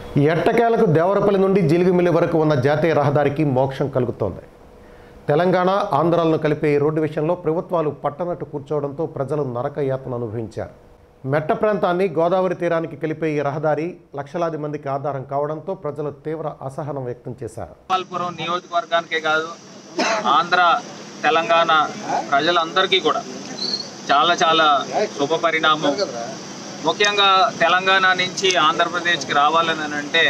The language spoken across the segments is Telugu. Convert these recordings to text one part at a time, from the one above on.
ఈ ఎట్టకేలకు దేవరపల్లి నుండి జిలిగిమిల్లి వరకు ఉన్న జాతీయ రహదారికి మోక్షం కలుగుతోంది తెలంగాణ ఆంధ్రాలను కలిపే ఈ రోడ్డు విషయంలో ప్రభుత్వాలు పట్టనట్టు కూర్చోవడంతో ప్రజలు నరక యాతన అనుభవించారు మెట్ట ప్రాంతాన్ని గోదావరి తీరానికి కలిపే ఈ రహదారి లక్షలాది మందికి ఆధారం కావడంతో ప్రజలు తీవ్ర అసహనం వ్యక్తం చేశారు గోపాల్పురం నియోజకవర్గానికే కాదు ఆంధ్ర తెలంగాణ ప్రజలందరికీ కూడా చాలా చాలా శుభ పరిణామం ముఖ్యంగా తెలంగాణ నుంచి ఆంధ్రప్రదేశ్కి రావాలని అని అంటే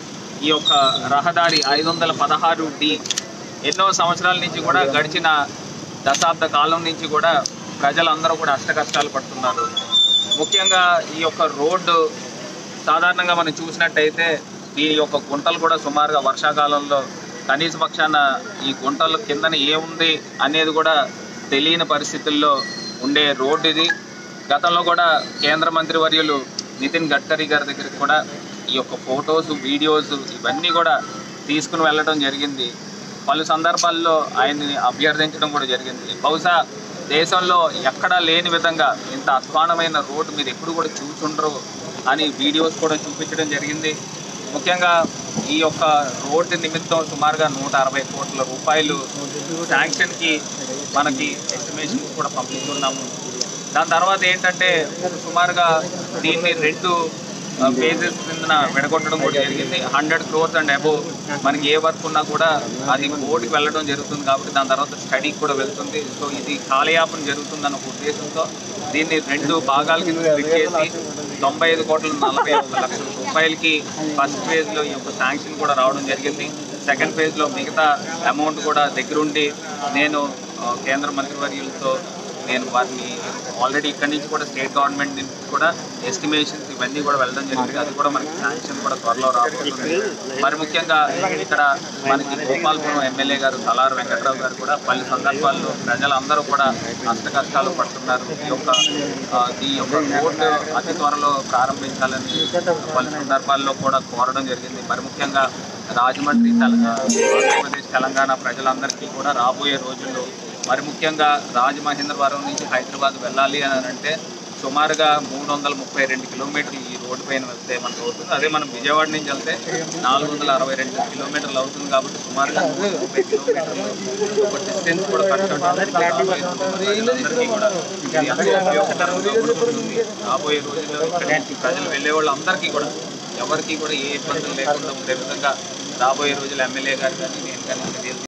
ఈ యొక్క రహదారి ఐదు వందల పదహారు డి ఎన్నో సంవత్సరాల నుంచి కూడా గడిచిన దశాబ్ద కాలం నుంచి కూడా ప్రజలందరూ కూడా అష్ట కష్టాలు పడుతున్నారు ముఖ్యంగా ఈ యొక్క రోడ్డు సాధారణంగా మనం చూసినట్టయితే దీని యొక్క గుంటలు కూడా సుమారుగా వర్షాకాలంలో కనీస పక్షాన ఈ గుంటల కిందన ఏముంది అనేది కూడా తెలియని పరిస్థితుల్లో ఉండే రోడ్డు ఇది గతంలో కూడా కేంద్ర మంత్రి వర్యులు నితిన్ గడ్కరీ గారి దగ్గరికి కూడా ఈ యొక్క ఫొటోస్ వీడియోస్ ఇవన్నీ కూడా తీసుకుని వెళ్ళడం జరిగింది పలు సందర్భాల్లో ఆయన్ని అభ్యర్థించడం కూడా జరిగింది బహుశా దేశంలో ఎక్కడా లేని విధంగా ఇంత అధ్వానమైన రోడ్డు మీరు ఎప్పుడు కూడా చూసుండరు అని వీడియోస్ కూడా చూపించడం జరిగింది ముఖ్యంగా ఈ యొక్క రోడ్డు నిమిత్తం సుమారుగా నూట అరవై కోట్ల రూపాయలు శాంక్షన్కి మనకి ఎస్టిమేషన్ కూడా పంపిస్తున్నాము దాని తర్వాత ఏంటంటే సుమారుగా దీన్ని రెండు ఫేజెస్ కింద విడగొట్టడం కూడా జరిగింది హండ్రెడ్ క్రోర్స్ అండ్ అబోవ్ మనకి ఏ వర్క్ ఉన్నా కూడా అది బోర్డుకి వెళ్ళడం జరుగుతుంది కాబట్టి దాని తర్వాత స్టడీకి కూడా వెళ్తుంది సో ఇది కాలయాపన జరుగుతుందన్న ఒక ఉద్దేశంతో దీన్ని రెండు భాగాల కింద స్ప్లిట్ చేసి తొంభై ఐదు కోట్ల నలభై ఒక్క లక్షల రూపాయలకి ఫస్ట్ ఫేజ్లో ఈ యొక్క శాంక్షన్ కూడా రావడం జరిగింది సెకండ్ ఫేజ్లో మిగతా అమౌంట్ కూడా దగ్గరుండి నేను ఆ, కేంద్ర మంత్రివర్యులతో నేను వారిని ఆల్రెడీ ఇక్కడి నుంచి కూడా స్టేట్ గవర్నమెంట్ నుంచి కూడా ఎస్టిమేషన్స్ ఇవన్నీ కూడా వెళ్ళడం జరిగింది అది కూడా మనకి శాంక్షన్ కూడా త్వరలో రాబోతుంది మరి ముఖ్యంగా ఇక్కడ మనకి గోపాల్పురం ఎమ్మెల్యే గారు తలారు వెంకట్రావు గారు కూడా పలు సందర్భాల్లో ప్రజలందరూ కూడా అష్ట కష్టాలు పడుతున్నారు ఈ యొక్క ఆ, ఈ యొక్క రోడ్డు అతి త్వరలో ప్రారంభించాలని పలు సందర్భాల్లో కూడా కోరడం జరిగింది మరి ముఖ్యంగా రాజమండ్రి తెలంగాణ ఆంధ్రప్రదేశ్ తెలంగాణ ప్రజలందరికీ కూడా రాబోయే రోజుల్లో మరి ముఖ్యంగా రాజమహేంద్రవరం నుంచి హైదరాబాద్ వెళ్ళాలి అని అంటే సుమారుగా మూడు వందల ముప్పై రెండు కిలోమీటర్లు ఈ రోడ్డు పైన వెళ్తే మనకు అవుతుంది అదే మనం విజయవాడ నుంచి వెళ్తే నాలుగు వందల అరవై రెండు కిలోమీటర్లు అవుతుంది కాబట్టి సుమారుగా నూట ముప్పై కిలోమీటర్లు ఒక డిస్టెన్స్ కూడా ఖర్చు ఉంటుంది ప్రజలందరికీ కూడా ఇది ఎంతో ఉపయోగకరంగా ఉంటుంది రాబోయే రోజుల్లో ఇక్కడ నుంచి ప్రజలు వెళ్ళే వాళ్ళందరికీ కూడా ఎవరికి కూడా ఏ ఇబ్బందులు లేకుండా ఉండే విధంగా రాబోయే రోజులు ఎమ్మెల్యే గారు కానీ నేను కానీ చర్యలు